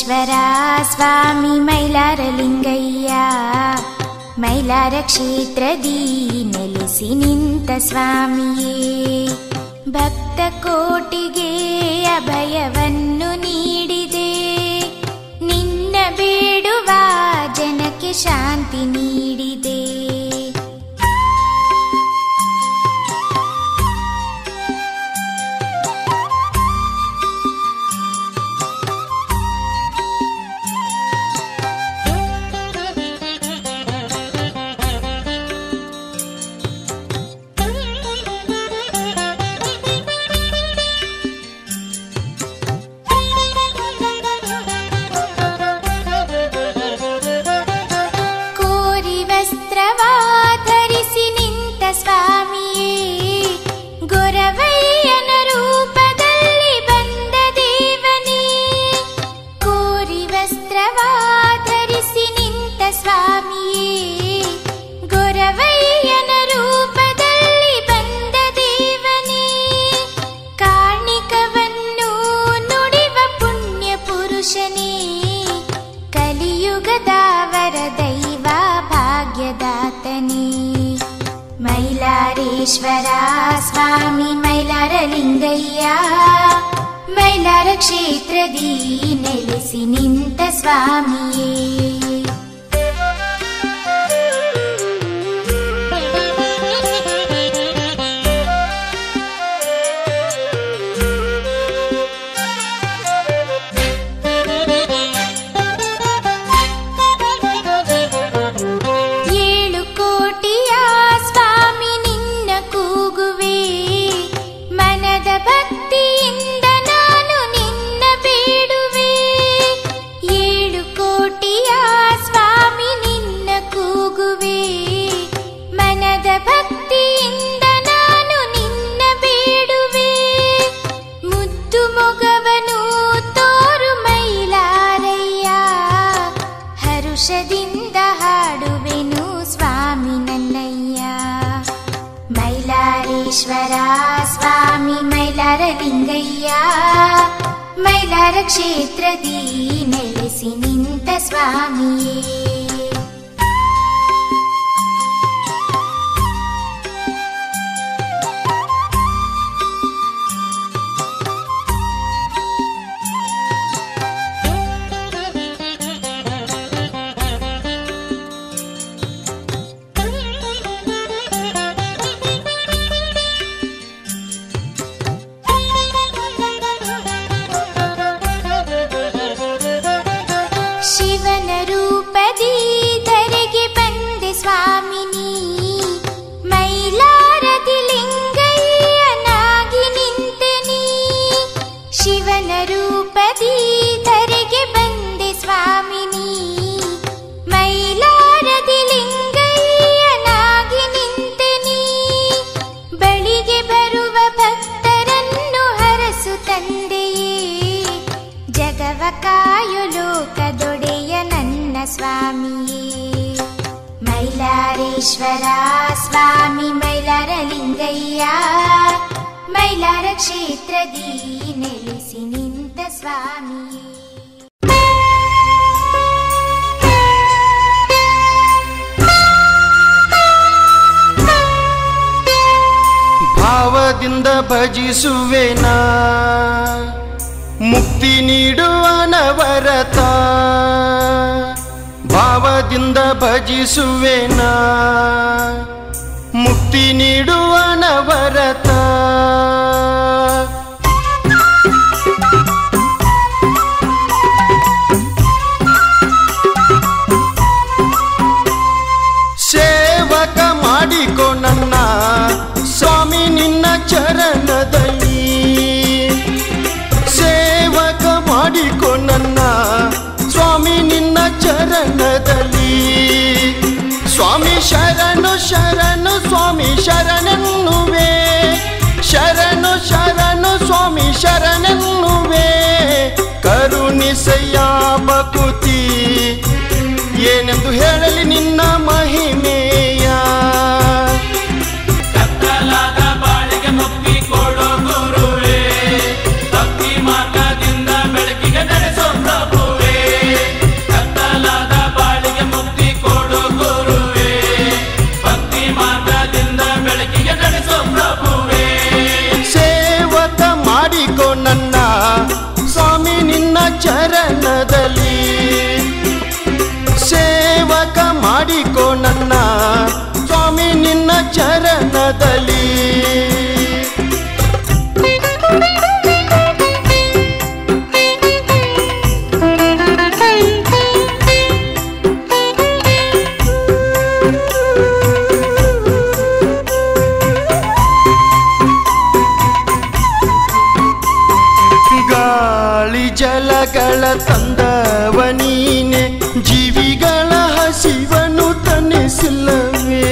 ಮೈಲಾರೇಶ್ವರ ಸ್ವಾಮಿ ಮೈಲಾರಲಿಂಗಯ್ಯ ಮೈಲಾರ ಕ್ಷೇತ್ರದಿ ನೆಲೆಸಿ ನಿಂತ ಸ್ವಾಮಿಯೇ ಭಕ್ತ ಕೋಟಿಗೆ ಅಭಯವನ್ನು ನೀಡಿದೆ ನಿನ್ನ ಬೇಡುವ ಜನಕ್ಕೆ ಶಾಂತಿ ನೀಡಿದೆ ಕೋರಿ ವಸ್ತ್ರವ ಧರಿಸಿ ನಿಂತ ಸ್ವಾಮಿಯೇ ಗೊರವಯ್ಯನ ರೂಪದಲ್ಲಿ ಬಂದ ದೇವನೇ ಕೋರಿ ವಸ್ತ್ರವ ಧರಿಸಿ ನಿಂತ ಸ್ವಾಮಿಯೇ ಗೊರವಯ್ಯನ ರೂಪದಲ್ಲಿ ಬಂದ ದೇವನೇ ಕಾರ್ಣಿಕವನ್ನು ನುಡಿವ ಪುಣ್ಯ ಪುರುಷನೇ ಕಲಿಯುಗದ ವರದೈವ ಭಾಗ್ಯದಾತನೇ ಮೈಲಾರೇಶ್ವರ ಸ್ವಾಮಿ ಮೈಲಾರಲಿಂಗಯ್ಯ ಮೈಲಾರ ಕ್ಷೇತ್ರದಿ ನೆಲೆಸಿ ನಿಂತ ಸ್ವಾಮಿಯೇ ಏಳು ಕೋಟಿಯ ಸ್ವಾಮಿ ನಿನ್ನ ಕೂಗುವೆ ಮನದ ಭಕ್ತಿಯಿಂದ ನಾನು ನಿನ್ನ ಬೇಡುವೆ ಏಳು ಕೋಟಿಯ ಸ್ವಾಮಿ ನಿನ್ನ ಕೂಗುವೆ ಮನದ ಭಕ್ತಿಯಿಂದ ನಾನು ನಿನ್ನ ಬೇಡುವೆ ಮುದ್ದು ಮೊಗವನು ತೋರು ಮೈಲಾರಯ್ಯ ಹರುಷದಿಂದ ಹಾಡುವೆನು ಸ್ವಾಮಿ ನನ್ನಯ್ಯ ಮೈಲಾರೇಶ್ವರ ಸ್ವಾಮಿ ಮೈಲಾರಲಿಂಗಯ್ಯ ಮೈಲಾರ ಕ್ಷೇತ್ರದಿ ನೆಲೆಸಿ ನಿಂತ ಸ್ವಾಮಿಯೇ ಶಿವನ ರೂಪದಿ ಧರೆಗೆ ಬಂದೆ ಸ್ವಾಮಿನಿ ಮೈಲಾರದಿ ಲಿಂಗಯ್ಯನಾಗಿ ನಿಂತೆನಿ ಶಿವನ ರೂಪದಿ ಧರೆಗೆ ಬಂದೆ ಸ್ವಾಮಿನಿ ಮೈಲಾರದಿ ಲಿಂಗಯ್ಯನಾಗಿ ನಿಂತೆನಿ ಬಳಿಗೆ ಬರುವ ಭಕ್ತರನ್ನು ಹರಸು ತಂದೆಯೇ ಜಗವ ಕಾಯು ಲೋಕದೊಡೆಯ ನನ್ನ ಸ್ವಾಮಿಯೇ ಮೈಲಾರೇಶ್ವರ ಸ್ವಾಮಿ ಮೈಲಾರಲಿಂಗಯ್ಯ ಮೈಲಾರ ಕ್ಷೇತ್ರದಿ ನೆಲೆಸಿ ನಿಂತ ಸ್ವಾಮಿಯೇ ಭಾವದಿಂದ ಭಜಿಸುವೆನಾ ಮುಕ್ತಿ ನೀಡುವ ನವರತ ಭಾವದಿಂದ ಭಜಿಸುವೆನಾ ಮುಕ್ತಿ ನೀಡುವ ನವರತ ಸೇವಕ ಮಾಡಿಕೊ ನನ್ನ ಸ್ವಾಮಿ ನಿನ್ನ ಚರಣದಲ್ಲಿ ಸೇವಕ ಮಾಡಿಕೊ ನನ್ನ ಸ್ವಾಮಿ ನಿನ್ನ ಚರಣದಲ್ಲಿ ಸ್ವಾಮಿ ಶರಣು ಶರಣು ಸ್ವಾಮಿ ಶರಣೆನ್ನುವೆ ಶರಣು ಶರಣು ಸ್ವಾಮಿ ಶರಣೆನ್ನುವೆ ಕರುಣಿಸಯ್ಯ ಬಕುತಿ ಏನೆಂದು ಹೇಳಲಿ ನಿನ್ನ ಮಹಿಮೆಯ ಕತ್ತಲಾದ ಬಾಳಿಗೆ ಮುಕ್ತಿ ಕೊಡೋ ಗುರುವೇ ಭಕ್ತಿ ಮಾರ್ಗದಿಂದ ಬೆಳಕಿಗೆ ನಡೆಸೋ ಪ್ರಭುವೇ ಸ್ವಾಮಿ ನಿನ್ನ ಚರಣದಲ್ಲಿ ಸೇವಕ ಮಾಡಿಕೋ ನನ್ನ ಸ್ವಾಮಿ ನಿನ್ನ ಚರಣದಲ್ಲಿ ಗಾಳಿ ಜಲಗಳ ತಂದವ ನೀನೆ ಜೀವಿಗಳ ಹಸಿವನು ತನಿಸಿಲ್ಲವೇ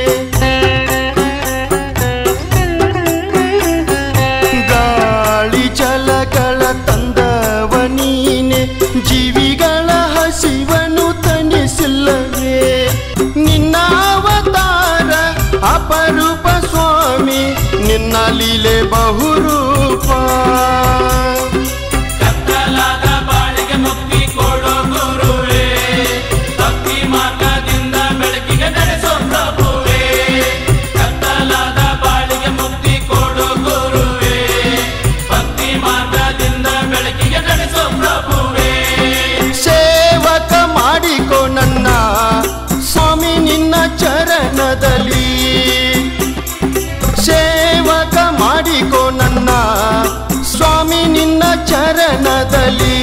ಗಾಳಿ ಜಲಗಳ ತಂದವ ನೀನೆ ಜೀವಿಗಳ ಹಸಿವನು ತನಿಸಿಲ್ಲವೇ ನಿನ್ನ ಅವತಾರ ಅಪರೂಪ ಸ್ವಾಮಿ ನಿನ್ನ ಲೀಲೆ ಬಹುರೂಪ ಕತ್ತಲಾದ ಬಾಳಿಗೆ ಮುಕ್ತಿ ಕೊಡೋ ಗುರುವೇ ಭಕ್ತಿ ಮಾರ್ಗದಿಂದ ಬೆಳಕಿಗೆ ನಡೆಸೋ ಪ್ರಭುವೇ ಕತ್ತಲಾದ ಬಾಳಿಗೆ ಮುಕ್ತಿ ಕೊಡೋ ಗುರುವೇ ಭಕ್ತಿ ಮಾರ್ಗದಿಂದ ಬೆಳಕಿಗೆ ನಡೆಸೋ ಪ್ರಭುವೇ ಸೇವಕ ಮಾಡಿಕೋ ನನ್ನ ಸ್ವಾಮಿ ನಿನ್ನ ಚರಣದಲ್ಲಿ ಸೇವಕ ಮಾಡಿಕೋ ನನ್ನ ಸ್ವಾಮಿ ನಿನ್ನ ಚರಣದಲ್ಲಿ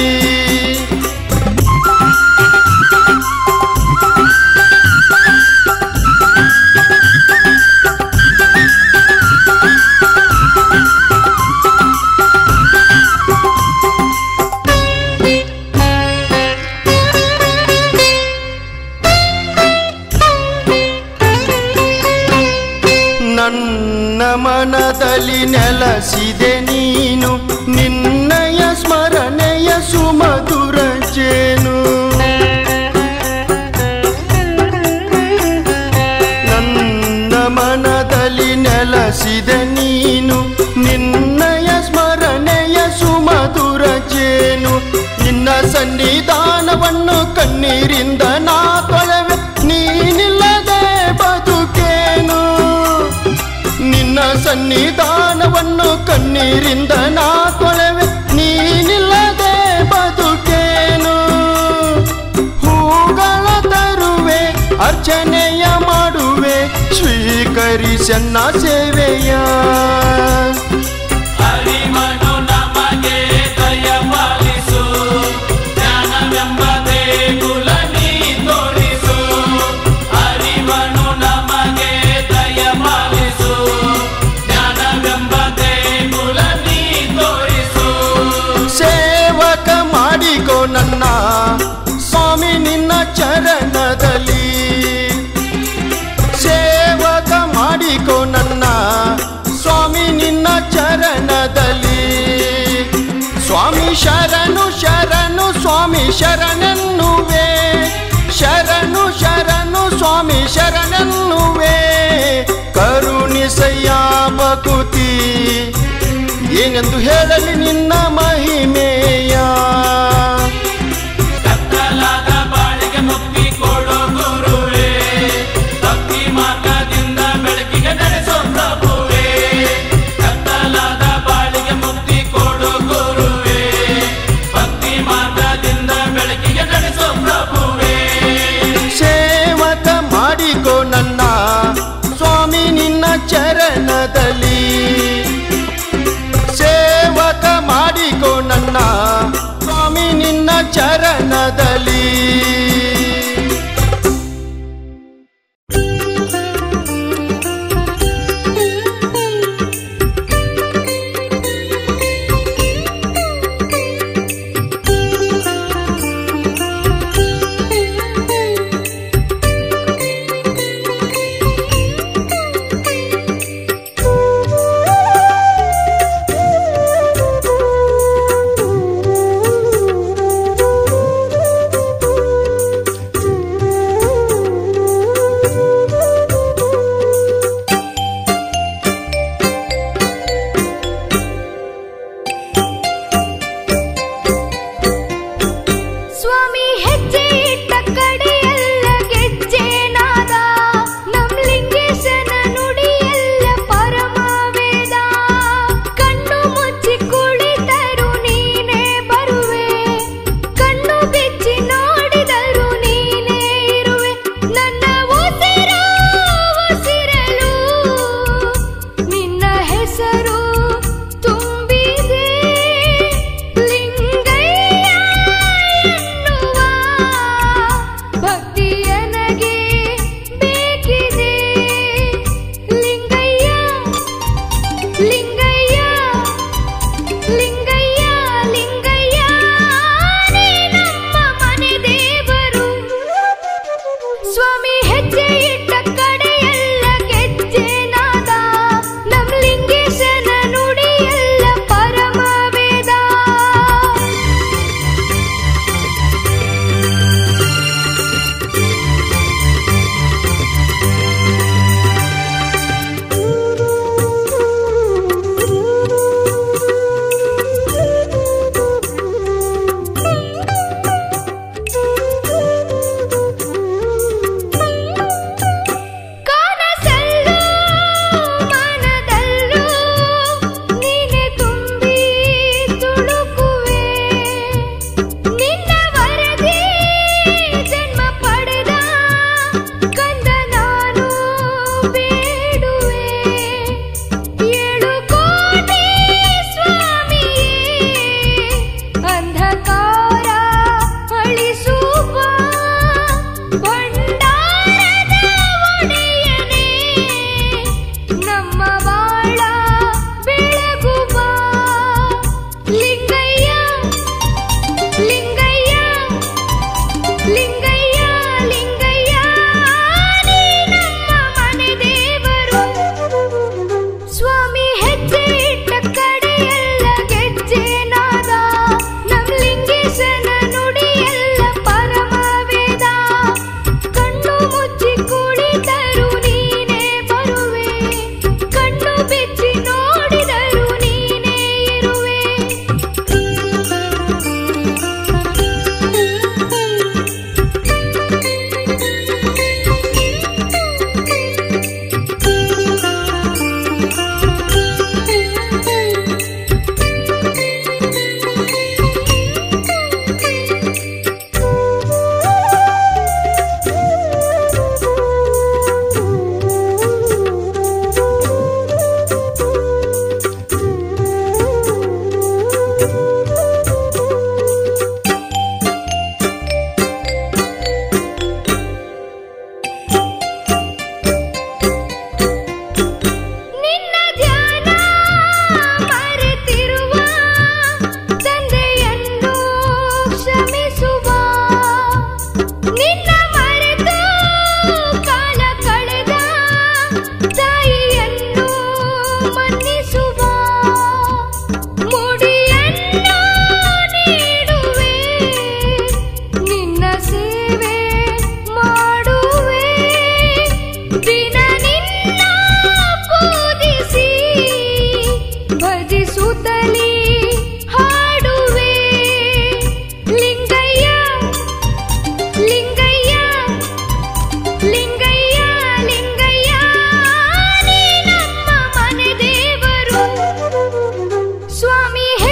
ನನ್ನ ಮನದಲ್ಲಿ ನೆಲಸಿದೆ ನೀನು ನಿನ್ನಯ ಸ್ಮರಣೆಯ ಸುಮಧುರ ಜೇನು ನನ್ನ ಮನದಲ್ಲಿ ನೆಲಸಿದೆ ನೀನು ನಿನ್ನಯ ಸ್ಮರಣೆಯ ಸುಮಧುರ ಜೇನು ನಿನ್ನ ಸನ್ನಿಧಾನವನ್ನು ಕಣ್ಣೀರಿಂದ ನಾ ತೊಳೆವೆ ನೀನಿಲ್ಲದೆ ಬದುಕೇನು ನಿನ್ನ ಸನ್ನಿಧಾನವನ್ನು ಕಣ್ಣೀರಿಂದ ನಾ ತೊಳೆವೆ ನೀನಿಲ್ಲದೆ ಬದುಕೇನು ಹೂಗಳ ತರುವೆ ಅರ್ಚನೆಯ ಮಾಡುವೆ ಸ್ವೀಕರಿಸನ್ನ ಸೇವೆಯ ಅರಿವನು ನಮಗೆ ದಯ ಪಾಲಿಸು ಜ್ಞಾನವೆಂಬ ದೇಗುಲ ನೀ ತೋರಿಸು ಅರಿವನು ನಮಗೆ ದಯ ಪಾಲಿಸು ಜ್ಞಾನವೆಂಬ ದೇಗುಲ ನೀ ತೋರಿಸು ಸೇವಕ ಮಾಡಿಕೋ ನನ್ನ ಸ್ವಾಮಿ ನಿನ್ನ ಚರಣದಲ್ಲಿ ಸೇವಕ ಮಾಡಿಕೋ ನನ್ನ ಸ್ವಾಮಿ ನಿನ್ನ ಚರಣದಲ್ಲಿ ಸ್ವಾಮಿ ಶರಣು ಶರಣು ಸ್ವಾಮಿ ಶರಣೆನ್ನುವೆ ಶರಣು ಶರಣು ಸ್ವಾಮಿ ಶರಣೆನ್ನುವೆ ಕರುಣಿಸಯ್ಯ ಬಕುತಿ ಏನೆಂದು ಹೇಳಲಿ ನಿನ್ನ ಮಹಿಮೆಯ ಕತ್ತಲಾದ ಬಾಳಿಗೆ ಮುಕ್ತಿ ಕೊಡೋ ಗುರುವೇ ಭಕ್ತಿ ಮಾರ್ಗದಿಂದ ಬೆಳಕಿಗೆ ನಡೆಸೋ ಪ್ರಭುವೇ ಕತ್ತಲಾದ ಬಾಳಿಗೆ ಮುಕ್ತಿ ಕೊಡೋ ಗುರುವೇ ಭಕ್ತಿ ಮಾರ್ಗದಿಂದ ಬೆಳಕಿಗೆ ನಡೆಸೋ ಪ್ರಭುವೇ ಸೇವಕ ಮಾಡಿಕೋ ನನ್ನ ಸ್ವಾಮಿ ನಿನ್ನ ಚರಣದಲ್ಲಿ ಸೇವಕ ಮಾಡಿಕೋ ನನ್ನ ಸ್ವಾಮಿ ನಿನ್ನ ಚರಣದಲ್ಲಿ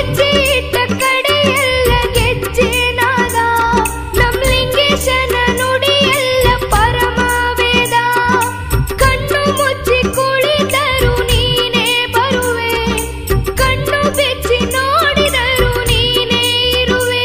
ಹೆಜ್ಜೆ ಇಟ್ಟ ಕಡೆಯೆಲ್ಲ ಗೆಜ್ಜೆ ನಾದ ನಮ್ ಲಿಂಗೇಶನ ನುಡಿಯೆಲ್ಲ ಪರಮ ವೇದ ಕಣ್ಣು ಮುಚ್ಚಿ ಕುಳಿತರು ನೀನೇ ಬರುವೆ ಕಣ್ಣು ಬೆಚ್ಚಿ ನೋಡಿದರು ನೀನೇ ಇರುವೆ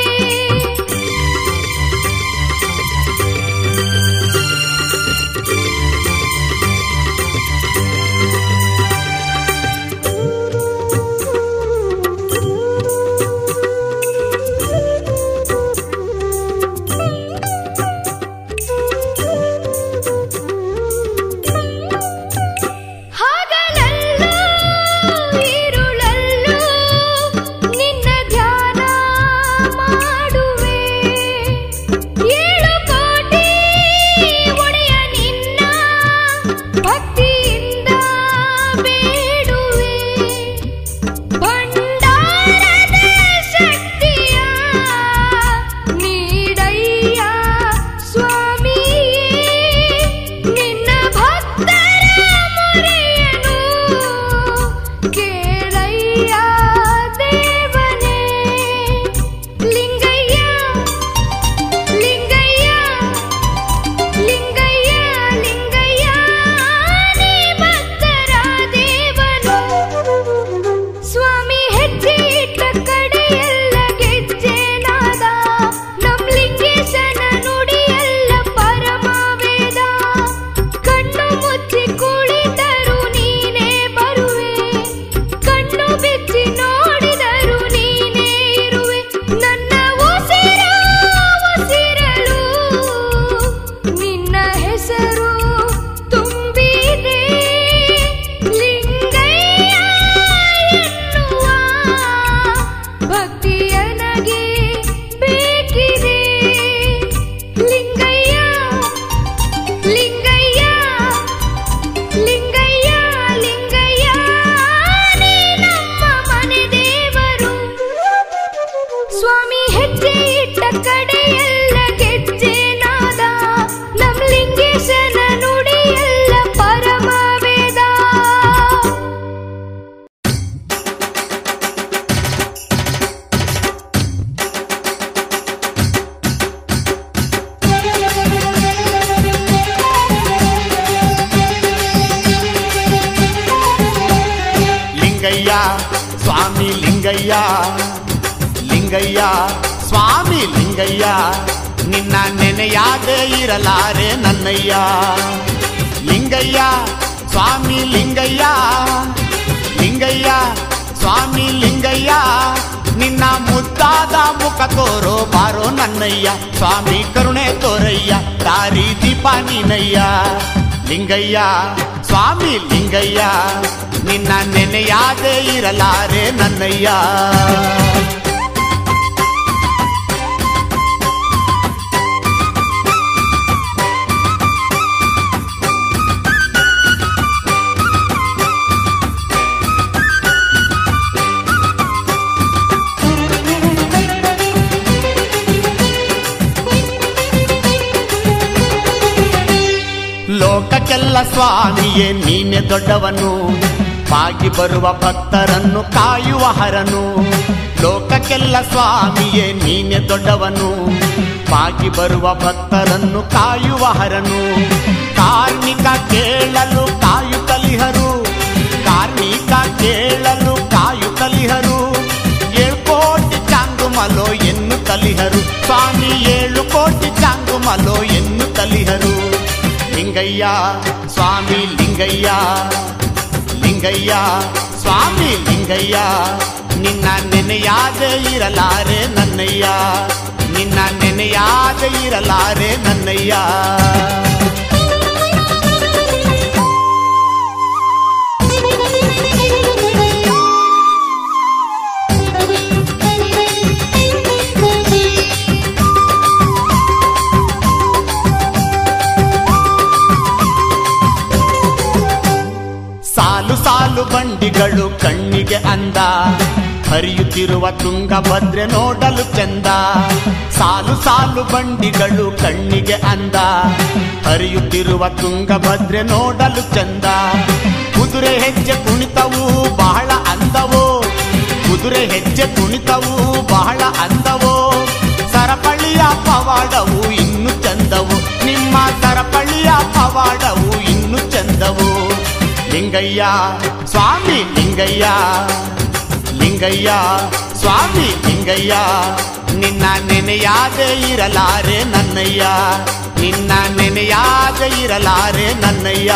ಹಗಲಲ್ಲೂ ഇരുಳಲ್ಲೂ ನಿನ್ನ ಧ್ಯಾನ ಮಾಡುವೆ ಏಳು ಕೋಟಿ ಒಡೆಯ ನಿನ್ನ ಭಕ್ತಿಯಿಂದ ಬೇಡುವೆ ಭಂಡಾರದ ಶಕ್ತಿಯ ನೀಡಯ್ಯ ಸ್ವಾಮಿಯೇ ನಿನ್ನ ಭಕ್ತರ ಮೊರೆಯನು ಕೇಳಯ್ಯ ದೇವನೇ ಲಿಂಗಯ್ಯ ಲಿಂಗಯ್ಯ ಲಿಂಗಯ್ಯ ಲಿಂಗಯ್ಯ ನೀ ಭಕ್ತರ ದೇವನು ಸ್ವಾಮಿ ಹೆಜ್ಜೆ ಇಟ್ಟ ಕಡೆಯೆಲ್ಲ ಗೆಜ್ಜೆ ನಾದ ನಮ್ ಲಿಂಗೇಶನ ನುಡಿಯೆಲ್ಲ ಪರಮ ವೇದ ಕಣ್ಣು ಮುಚ್ಚಿ ಕುಳಿತರು ನೀನೇ ಬರುವೆ ಕಣ್ಣು ಬಿಚ್ಚಿ ನೋಡಿದರು ನೀನೇ ಇರುವೆ ನನ್ನ ಉಸಿರು ಉಸಿರಲು ನಿನ್ನ ಹೆಸರು ತುಂಬಿದೆ ಲಿಂಗಯ್ಯ ಎನ್ನುವ ಭಕ್ತಿಯನಗೆ ಬೇಕಿದೆ ಲಿಂಗಯ್ಯ ಲಿಂಗಯ್ಯ ಲಿಂಗಯ್ಯ ಲಿಂಗಯ್ಯ ನೀ ನಮ್ಮ ಮನೆ ದೇವರು ಸ್ವಾಮಿ ಹೆಜ್ಜೆ ಇಟ್ಟ ಕಡೆಯೆಲ್ಲ ಗೆಜ್ಜೆ ನಾದ ನಮ್ ಲಿಂಗೇಶನ ನುಡಿಯೆಲ್ಲ ಪರಮ ವೇದ ಲಿಂಗಯ್ಯ ಸ್ವಾಮಿ ಲಿಂಗಯ್ಯ ಲಿಂಗಯ್ಯ ಸ್ವಾಮಿ ಲಿಂಗಯ್ಯ ನಿನ್ನ ನೆನೆಯಾದೆ ಇರಲಾರೆ ನನ್ನಯ್ಯ ಲಿಂಗಯ್ಯ ಸ್ವಾಮಿ ಲಿಂಗಯ್ಯ ಲಿಂಗಯ್ಯ ಸ್ವಾಮಿ ಲಿಂಗಯ್ಯ ನಿನ್ನ ಮುದ್ದಾದ ಮುಖ ತೋರೋ ಬಾರೋ ನನ್ನಯ್ಯ ಸ್ವಾಮಿ ಕರುಣೆ ತೋರಯ್ಯ ದಾರಿ ದೀಪ ನೀನಯ್ಯ ಲಿಂಗಯ್ಯ ಸ್ವಾಮಿ ಲಿಂಗಯ್ಯ ನಿನ್ನ ನೆನೆಯಾದೆ ಇರಲಾರೆ ನನ್ನಯ್ಯ ಲೋಕಕ್ಕೆಲ್ಲ ಸ್ವಾಮಿಯೇ ನೀನೆ ದೊಡ್ಡವನು ಬಾಗಿ ಬರುವ ಭಕ್ತರನ್ನು ಕಾಯುವ ಹರನು ಲೋಕಕ್ಕೆಲ್ಲ ಸ್ವಾಮಿಯೇ ನೀನೆ ದೊಡ್ಡವನು ಬಾಗಿ ಬರುವ ಭಕ್ತರನ್ನು ಕಾಯುವ ಹರನು ಕಾರ್ಮಿಕ ಕೇಳಲು ಕಾಯುತ್ತಲಿಹರು ಕಾರ್ಮಿಕ ಕೇಳಲು ಕಾಯುತ್ತಲಿಹರು ಏಳು ಕೋಟಿ ಚಾಂಗುಮಲೋ ಎನ್ನು ತಲಿಹರು ಸ್ವಾಮಿ ಏಳು ಕೋಟಿ ಚಾಂಗುಮಲೋ ಎನ್ನು ತಲಿಹರು ಲಿಂಗಯ್ಯ ಸ್ವಾಮಿ ಲಿಂಗಯ್ಯ ಲಿಂಗಯ್ಯ ಸ್ವಾಮಿ ಲಿಂಗಯ್ಯ ನಿನ್ನ ನೆನೆಯಾದೆ ಇರಲಾರೆ ನನ್ನಯ್ಯ ನಿನ್ನ ನೆನೆಯಾದೆ ಇರಲಾರೆ ನನ್ನಯ್ಯ ಸಾಲು ಸಾಲು ಬಂಡಿಗಳು ಕಣ್ಣಿಗೆ ಅಂದ ಹರಿಯುತ್ತಿರುವ ತುಂಗಭದ್ರೆ ನೋಡಲು ಚಂದ ಸಾಲು ಸಾಲು ಬಂಡಿಗಳು ಕಣ್ಣಿಗೆ ಅಂದ ಹರಿಯುತ್ತಿರುವ ತುಂಗಭದ್ರೆ ನೋಡಲು ಚಂದ ಕುದುರೆ ಹೆಜ್ಜೆ ಕುಣಿತವು ಬಹಳ ಅಂದವು ಕುದುರೆ ಹೆಜ್ಜೆ ಕುಣಿತವು ಬಹಳ ಅಂದವು ಸರಪಳಿಯ ಪವಾಡವು ಇನ್ನು ಚಂದವು ನಿಮ್ಮ ಸರಪಳಿಯ ಪವಾಡವು ಇನ್ನು ಚಂದವು ಲಿಂಗಯ್ಯ ಸ್ವಾಮಿ ಲಿಂಗಯ್ಯ ಲಿಂಗಯ್ಯ ಸ್ವಾಮಿ ಲಿಂಗಯ್ಯ ನಿನ್ನ ನೆನೆಯಾದೆ ಇರಲಾರೆ ನನ್ನಯ್ಯ ನಿನ್ನ ನೆನೆಯಾದೆ ಇರಲಾರೆ ನನ್ನಯ್ಯ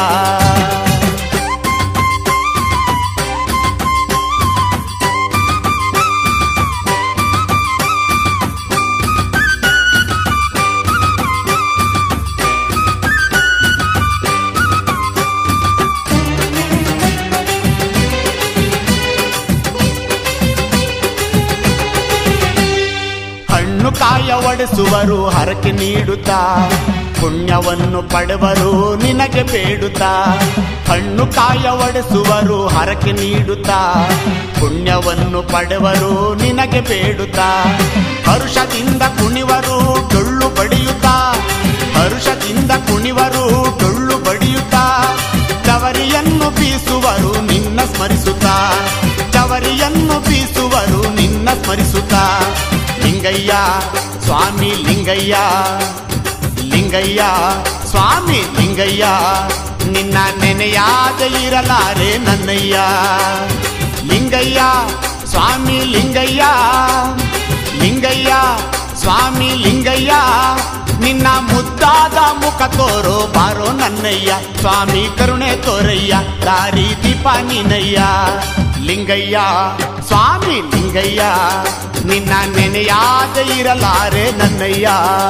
ಹಣ್ಣು ಕಾಯ ಒಡೆಸುವರು ಹರಕೆ ನೀಡುತ್ತಾ ಪುಣ್ಯವನ್ನು ಪಡೆವರು ನಿನಗೆ ಬೇಡುತ್ತಾ ಹಣ್ಣು ಕಾಯ ಒಡೆಸುವರು ಹರಕೆ ನೀಡುತ್ತಾ ಪುಣ್ಯವನ್ನು ಪಡೆವರು ನಿನಗೆ ಬೇಡುತ್ತಾ ಹರುಷದಿಂದ ಕುಣಿವರು ಡೊಳ್ಳು ಬಡಿಯುತ್ತಾ ಹರುಷದಿಂದ ಕುಣಿವರು ಡೊಳ್ಳು ಬಡಿಯುತ್ತಾ ಚವರಿಯನ್ನು ಬೀಸುವರು ನಿನ್ನ ಸ್ಮರಿಸುತ್ತಾ ಚವರಿಯನ್ನು ಬೀಸುವರು ನಿನ್ನ ಸ್ಮರಿಸುತ್ತಾ ಲಿಂಗಯ್ಯ ಸ್ವಾಮಿ ಲಿಂಗಯ್ಯ ಲಿಂಗಯ್ಯ ಸ್ವಾಮಿ ಲಿಂಗಯ್ಯ ನಿನ್ನ ನೆನೆಯಾದ ಇರಲಾರೆ ನನ್ನಯ್ಯ ಲಿಂಗಯ್ಯ ಸ್ವಾಮಿ ಲಿಂಗಯ್ಯ ಲಿಂಗಯ್ಯ ಸ್ವಾಮಿ ಲಿಂಗಯ್ಯ ನಿನ್ನ ಮುದ್ದಾದ ಮುಖ ತೋರೋ ಬಾರೋ ನನ್ನಯ್ಯ ಸ್ವಾಮಿ ಕರುಣೆ ತೋರಯ್ಯ ದಾರಿ ದೀಪ ನೀನಯ್ಯ ಲಿಂಗಯ್ಯ ಸ್ವಾಮಿ ಲಿಂಗಯ್ಯ ನಿನ್ನ ನೆನೆಯಾದ ಇರಲಾರೆ ನನ್ನಯ್ಯ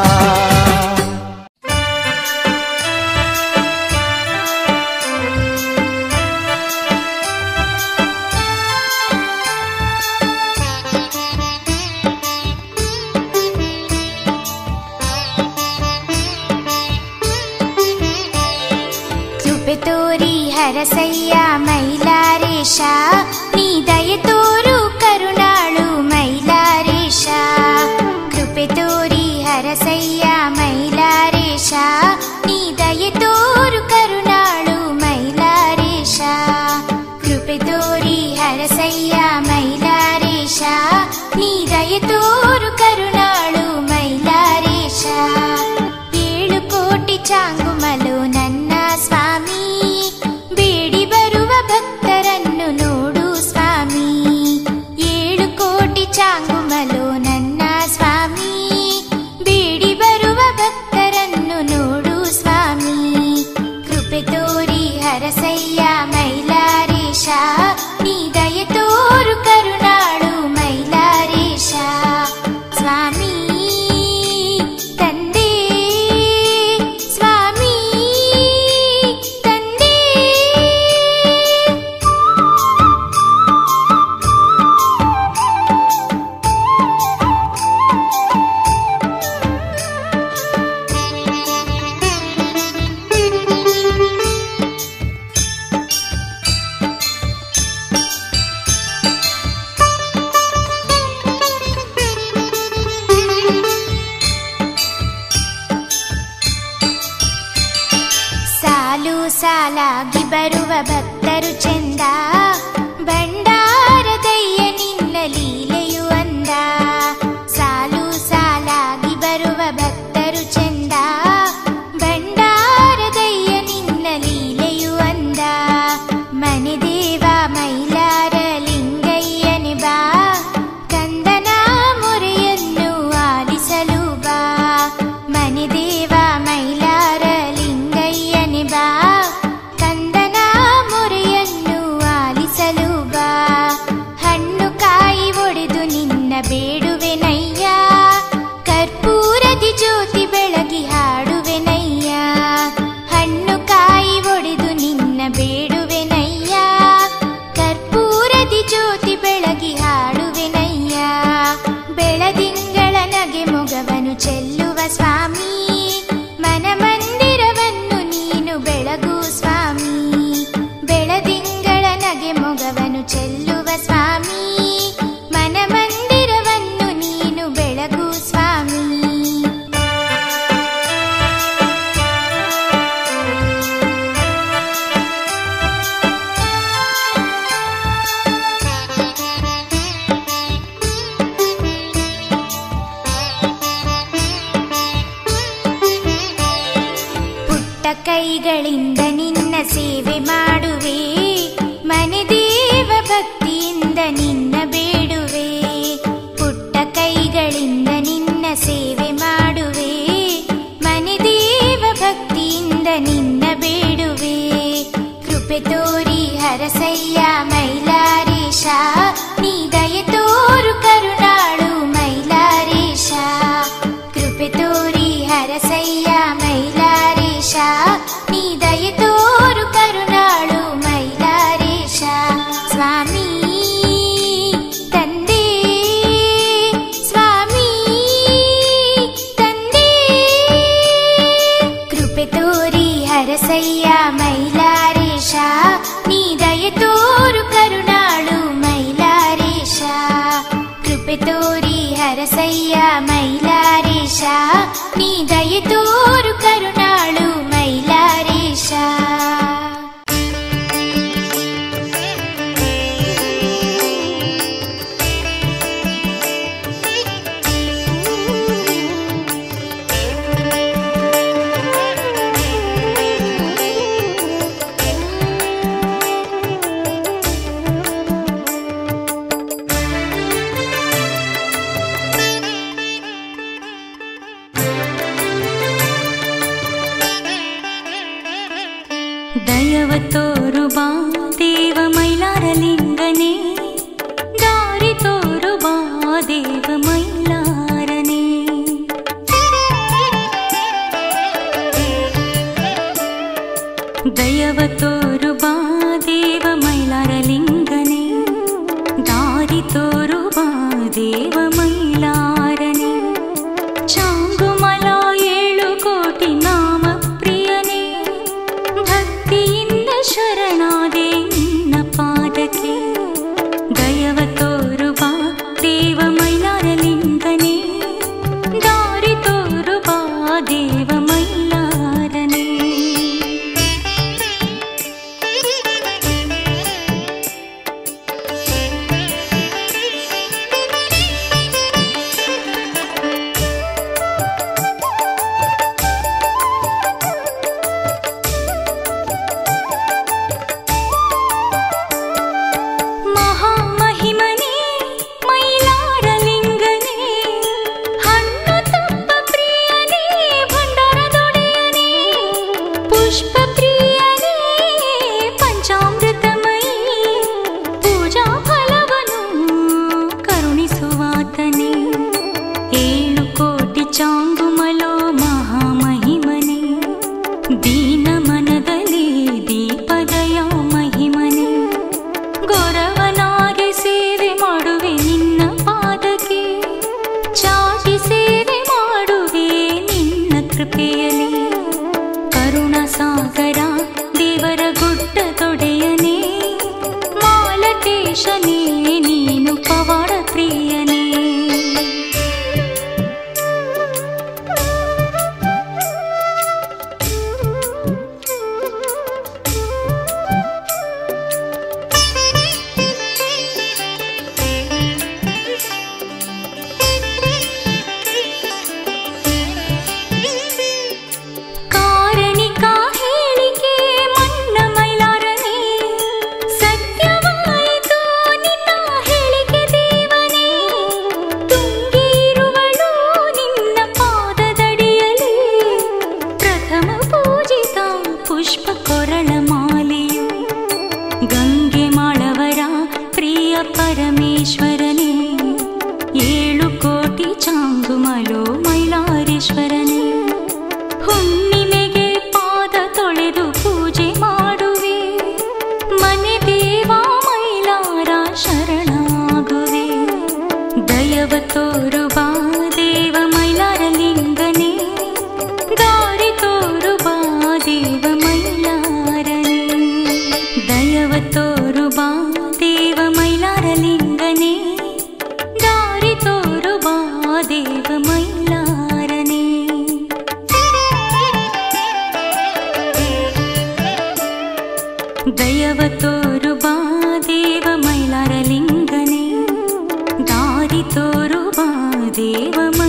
ಕೃಪೆ ತೋರಿ ಹರಸಯ್ಯ ಮೈಲಾರೇಶ ನೀ ದಯೆ ತೋರು ಕರುಣಾಳು ಮೈಲಾರೇಶ ಕೃಪೆ ತೋರಿ ಹರಸಯ್ಯ ಮೈಲಾರೇಶ ನೀ ದಯೆ ತೋರು ಕರುಣಾಳು ಮೈಲಾರೇಶ ಕೃಪೆ ತೋರಿ ಹರಸಯ್ಯ ಮೈಲಾರೇಶ ನೀ ದಯೆ ತೋರು ಕರುಣಾಳು ಮೈಲಾರೇಶ ಏಳು ಕೋಟಿ ಚಾಂಗುಮಲು ನನ್ನ ಸ್ವಾಮಿ ಬೇಡಿ ಬರುವ ಭಕ್ತರನ್ನು ನೋಡು ಸ್ವಾಮಿ ಏಳು ಕೋಟಿ ಚಾಂಗುಮಲು ನನ್ನ ಸ್ವಾಮಿ ಬೇಡಿ ಬರುವ ಭಕ್ತರನ್ನು ನೋಡು ಸ್ವಾಮಿ ಕೃಪೆ ತೋರಿ ಹರಸಯ್ಯ ಮೈಲಾರೇಶ ನೀ ದಯ ತೋರು ಕರುಣಾಳು ಮೈಲಾರೇಶ ಸ್ವಾಮಿ ತಂದೆ ಸ್ವಾಮಿ ತಂದೆ ಸಾಲು ಸಾಲಾಗಿ ಬರುವ ಭಕ್ತರು ಚೆಂದ ಭಂಡಾರದಯ್ಯ ನಿನ್ನ ಲೀಲೆಯು ಅಂದ ಸಾಲು ಸಾಲಾಗಿ ಬರುವ ಭಕ್ತರು ಚೆಂದ ಭಂಡಾರದಯ್ಯ ನಿನ್ನ ಲೀಲೆಯು ಅಂದ ಮನೆ ದೇವ ಮೈಲಾರ ಲಿಂಗಯ್ಯನೆ ಬಾ ಕಂದನ ಮೊರೆಯನ್ನು ಆಲಿಸಲು ಬಾ ಮನೆ ದೇವ ಮೈಲಾರ ಲಿಂಗಯ್ಯನೆ ಬಾ ಕಂದನ ಮೊರೆಯನ್ನು ಆಲಿಸಲು ಬಾ ಹಣ್ಣು ಕಾಯಿ ಒಡೆದು ನಿನ್ನ ಬೇಡುವೆನಯ್ಯ ಕರ್ಪೂರದಿ ಜ್ಯೋತಿ ಬೆಳಗಿ ಹಾಡುವೆನಯ್ಯ ಹಣ್ಣು ಕಾಯಿ ಒಡೆದು ನಿನ್ನ ಬೇಡುವೆನಯ್ಯ ಕರ್ಪೂರದಿ ಜ್ಯೋತಿ ಬೆಳಗಿ ಹಾಡುವೆನಯ್ಯ ಬೆಳದಿಂಗಳ ನಗೆ ಮೊಗವನು ಚೆಲ್ಲುವ ಸ್ವಾಮಿ ಮನ ಮಂದಿರವನ್ನು ನೀನು ಬೆಳಗು ಸ್ವಾಮಿ ಬೆಳದಿಂಗಳ ನಗೆ ಮೊಗವನು ಚೆಲ್ಲುವ ಸ್ವಾಮಿ ಮನ ಮಂದಿರವನ್ನು ನೀನು ಬೆಳಗು ಸ್ವಾಮಿ ಕೈಗಳಿಂದ ನಿನ್ನ ಸೇವೆ ಮಾಡುವೆ ಮನೆ ದೇವ ಭಕ್ತಿಯಿಂದ ನಿನ್ನ ಬೇಡುವೆ ಪುಟ್ಟ ಕೈಗಳಿಂದ ನಿನ್ನ ಸೇವೆ ಮಾಡುವೆ ಮನೆ ದೇವ ಭಕ್ತಿಯಿಂದ ನಿನ್ನ ಬೇಡುವೆ ಕೃಪೆ ತೋರಿ ಹರಸಯ್ಯ ಮೈಲಾರೇಶ ನೀ ದಯ ತೋರು ಕರುಣಾಳು ಮೈಲಾರೇಶ ಕೃಪೆ ತೋರಿ ಹರಸಯ್ಯ ಮೈಲಾರೇಶ ನೀ ದಯ ತೋರು ಕರುಣಾಳು ಮೈಲಾರೇಶ ಸ್ವಾಮಿ ತಂದೆ ಸ್ವಾಮಿ ತಂದೆ ಕೃಪೆ ತೋರಿ ಹರಸಯ್ಯ ಮೈಲಾರೇಶ ನೀ ದಯ ತೋರು ಕರುಣಾಳು ಮೈಲಾರೇಶ ಕೃಪೆ ತೋರಿ ಹರಸಯ್ಯ ಮೈಲಾರೇಶ ನೀ ದಯ ತೋರು ಕರುಣಾಳು ಮೈಲಾರೇಶ ದಯವ ತೋರು ಬಾ ದೇವ ಮೈಲಾರಲಿಂಗನೇ ದಾರಿ ತೋರು ಬಾ ದೇವ ಮೈಲಾರನೇ ದಯವ ತೋರು ಬಾ ದೇವ ಮೈಲಾರಲಿಂಗನೇ ದಾರಿ ತೋರು ಬಾ ದೇವ ಮೈಲಾರನೇ ಚಾಂಗುಮಲ ಏಳು ಕೋಟಿ ನಾಮ ಪ್ರಿಯನೇ ಭಕ್ತಿಯಿಂದ ಶರಣಾದೆ ನಿನ್ನ ಪಾದಕ್ಕೆ ದಯವ ತೋರು ಬಾ ದೇವ ಮೈಲಾರಲಿಂಗನೇ ದಾರಿ ತೋರು ಬಾ ದೇವ ಮೈಲಾರನೇ ಮಹಾಮಹಿಮನೇ ಮೈಲಾರಲಿಂಗನೇ ಹಣ್ಣು ತುಪ್ಪ ಪ್ರಿಯನೇ ಭಂಡಾರದೊಡೆಯನೇ ಪುಷ್ಪ ಪ್ರಿಯನೇ ಪಂಚಾಮೃತಮಯಿ ಪೂಜಾ ಫಲವನು ಕರುಣಿಸುವಾತನೇ ಏಳು ಕೋಟಿ ಚಾಂಗುಮಲೋ ಮಹಾಮಹಿಮನೇ ದೀನ ಮನದಲ್ಲಿ ದೀಪದಯ ಮಹಿಮನೇ ಗೌರವನಾಗಿ ಸೇವೆ ಮಾಡುವೆ ನಿನ್ನ ಪಾದಕ್ಕೆ ಚಾಟಿ ಸೇವೆ ಮಾಡುವೆ ನಿನ್ನ ಕೃಪೆಯಲಿ ಕರುಣ ಸಾಗರ ದೇವರ ಗುಡ್ಡ ತೊಡೆಯನೇ ಮಾಲತೇಶನೇ ನೀನು ಪವಾಡ ಪ್ರಿಯನೇ ಕಾರಣಿಕ ಹೇಳಿಕೆ ಮನ್ನ ಮೈಲಾರನೇ ಸತ್ಯವಾಯಿತು ನಿನ್ನ ಹೇಳಿಕೆ ದೇವನೇ ತುಂಗಿರುವಳು ನಿನ್ನ ಪಾದದಡಿಯಲ್ಲಿ ಪ್ರಥಮ ಪೂಜಿತ ಪುಷ್ಪ ಕೊರಳ ಮಾಲೆಯು ಗಂಗೆ ಮಾಳವರ ಪ್ರಿಯ ಪರಮೇಶ್ವರನೇ ಏಳು ಕೋಟಿ ಚಾಂಗುಮಲೋ ಮೈಲಾರೇಶ್ವರನೇ ಹುಣ್ಣಿಮೆಗೆ ಪಾದ ತೊಳೆದು ಪೂಜೆ ಮಾಡುವೆ ಮನೆ ದೇವ ಮೈಲಾರ ಶರಣಾಗುವೆ ದಯವ ತೋರು ಬಾ ದೇವ ಮೈಲಾರಲಿಂಗನೇ ದಾರಿ ತೋರು ಬಾ ದೇವ ಮೈಲಾರನೇ ದಯವ ತೋರು ಬಾ ದೇವ ಮೈಲಾರಲಿಂಗನೇ ದಾರಿ ತೋರು ಬಾ ದೇವ ಮೈಲಾರನೇ ದಯವ ತೋರು ಬಾ ದೇವ ಮೈಲಾರಲಿಂಗನೇ ದಾರಿ ತೋರು ಬಾ ದೇವ ಮೈ